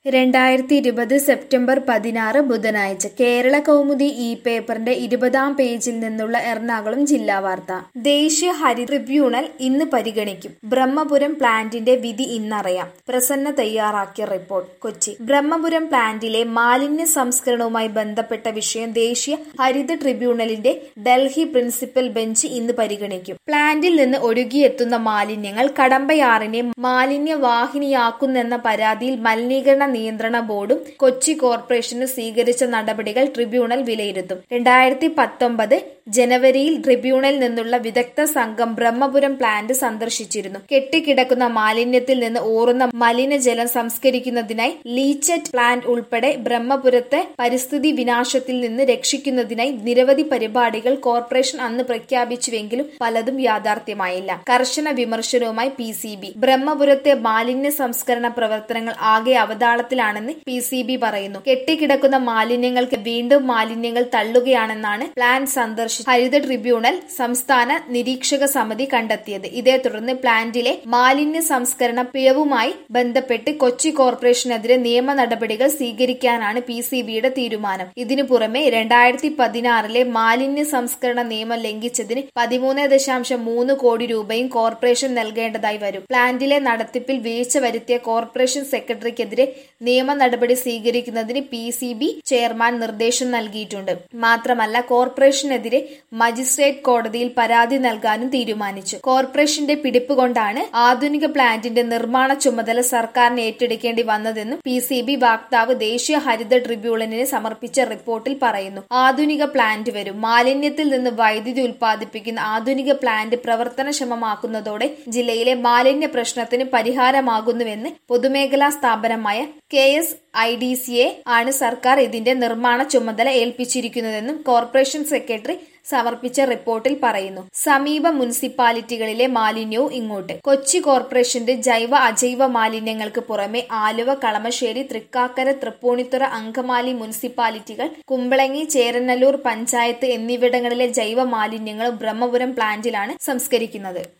രണ്ടായിരത്തി ഇരുപത് സെപ്റ്റംബർ പതിനാറ് ബുധനാഴ്ച കേരള കൗമുദി ഇ പേപ്പറിന്റെ ഇരുപതാം പേജിൽ നിന്നുള്ള എറണാകുളം ജില്ലാ വാർത്ത ദേശീയ ഹരിത ട്രിബ്യൂണൽ ഇന്ന് പരിഗണിക്കും ബ്രഹ്മപുരം പ്ലാന്റിന്റെ വിധി ഇന്നറിയാം പ്രസന്ന തയ്യാറാക്കിയ റിപ്പോർട്ട് കൊച്ചി ബ്രഹ്മപുരം പ്ലാന്റിലെ മാലിന്യ സംസ്കരണവുമായി ബന്ധപ്പെട്ട വിഷയം ദേശീയ ഹരിത ട്രിബ്യൂണലിന്റെ ഡൽഹി പ്രിൻസിപ്പൽ ബെഞ്ച് ഇന്ന് പരിഗണിക്കും പ്ലാന്റിൽ നിന്ന് ഒഴുകിയെത്തുന്ന മാലിന്യങ്ങൾ കടമ്പയാറിനെ മാലിന്യവാഹിനിയാക്കുന്നെന്ന പരാതിയിൽ മലിനീകരണ നിയന്ത്രണ ബോർഡും കൊച്ചി കോർപ്പറേഷനും സ്വീകരിച്ച നടപടികൾ ട്രിബ്യൂണൽ വിലയിരുത്തും രണ്ടായിരത്തി പത്തൊമ്പത് ജനുവരിയിൽ ട്രിബ്യൂണലിൽ നിന്നുള്ള വിദഗ്ധ സംഘം ബ്രഹ്മപുരം പ്ലാന്റ് സന്ദർശിച്ചിരുന്നു കെട്ടിക്കിടക്കുന്ന മാലിന്യത്തിൽ നിന്ന് ഊറുന്ന മലിനജലം സംസ്കരിക്കുന്നതിനായി ലീച്ചറ്റ് പ്ലാന്റ് ഉൾപ്പെടെ ബ്രഹ്മപുരത്തെ പരിസ്ഥിതി വിനാശത്തിൽ നിന്ന് രക്ഷിക്കുന്നതിനായി നിരവധി പരിപാടികൾ കോർപ്പറേഷൻ അന്ന് പ്രഖ്യാപിച്ചുവെങ്കിലും പലതും യാഥാർത്ഥ്യമായില്ല കർശന വിമർശനവുമായി പി സി ബി ബ്രഹ്മപുരത്തെ മാലിന്യ സംസ്കരണ പ്രവർത്തനങ്ങൾ ആകെ അവതാളത്തിലാണെന്ന് പി സി ബി പറയുന്നു കെട്ടിക്കിടക്കുന്ന മാലിന്യങ്ങൾക്ക് വീണ്ടും മാലിന്യങ്ങൾ തള്ളുകയാണെന്നാണ് പ്ലാൻ സന്ദർശിച്ച ഹരിത ട്രിബ്യൂണൽ സംസ്ഥാന നിരീക്ഷക സമിതി കണ്ടെത്തിയത് ഇതേ തുടർന്ന് പ്ലാന്റിലെ മാലിന്യ സംസ്കരണ പിഴവുമായി ബന്ധപ്പെട്ട് കൊച്ചി കോർപ്പറേഷനെതിരെ നിയമ നടപടികൾ സ്വീകരിക്കാനാണ് പി സി ബിയുടെ തീരുമാനം ഇതിനു പുറമെ രണ്ടായിരത്തി പതിനാറിലെ മാലിന്യ സംസ്കരണ നിയമം ലംഘിച്ചതിന് പതിമൂന്ന് ദശാംശം മൂന്ന് കോടി രൂപയും കോർപ്പറേഷൻ നൽകേണ്ടതായി വരും പ്ലാന്റിലെ നടത്തിപ്പിൽ വീഴ്ച വരുത്തിയ കോർപ്പറേഷൻ സെക്രട്ടറിക്കെതിരെ നിയമ നടപടി സ്വീകരിക്കുന്നതിന് പി സി ബി ചെയർമാൻ നിർദ്ദേശം നൽകിയിട്ടുണ്ട് മാത്രമല്ല കോർപ്പറേഷനെതിരെ മജിസ്ട്രേറ്റ് കോടതിയിൽ പരാതി നൽകാനും തീരുമാനിച്ചു കോർപ്പറേഷന്റെ പിടിപ്പ് കൊണ്ടാണ് ആധുനിക പ്ലാന്റിന്റെ നിർമ്മാണ ചുമതല സർക്കാരിന് ഏറ്റെടുക്കേണ്ടി വന്നതെന്നും പി സി ബി വാക്താവ് ദേശീയ ഹരിത ട്രിബ്യൂണലിന് സമർപ്പിച്ച റിപ്പോർട്ടിൽ പറയുന്നു ആധുനിക പ്ലാന്റ് വരും മാലിന്യത്തിൽ നിന്ന് വൈദ്യുതി ഉൽപ്പാദിപ്പിക്കുന്ന ആധുനിക പ്ലാന്റ് പ്രവർത്തനക്ഷമമാക്കുന്നതോടെ ജില്ലയിലെ മാലിന്യ പ്രശ്നത്തിന് പരിഹാരമാകുന്നുവെന്ന് പൊതുമേഖലാ സ്ഥാപനമായ കെ എസ് ഐ ഡി സിയെ ആണ് സർക്കാർ ഇതിന്റെ നിർമ്മാണ ചുമതല ഏൽപ്പിച്ചിരിക്കുന്നതെന്നും കോർപ്പറേഷൻ സെക്രട്ടറി സമർപ്പിച്ച റിപ്പോർട്ടിൽ പറയുന്നു സമീപ മുനിസിപ്പാലിറ്റികളിലെ മാലിന്യവും ഇങ്ങോട്ട് കൊച്ചി കോർപ്പറേഷന്റെ ജൈവ അജൈവ മാലിന്യങ്ങൾക്ക് പുറമെ ആലുവ കളമശ്ശേരി തൃക്കാക്കര തൃപ്പൂണിത്തുറ അങ്കമാലി മുനിസിപ്പാലിറ്റികൾ കുമ്പളങ്ങി ചേരനല്ലൂർ പഞ്ചായത്ത് എന്നിവിടങ്ങളിലെ ജൈവ മാലിന്യങ്ങളും ബ്രഹ്മപുരം പ്ലാന്റിലാണ് സംസ്കരിക്കുന്നത്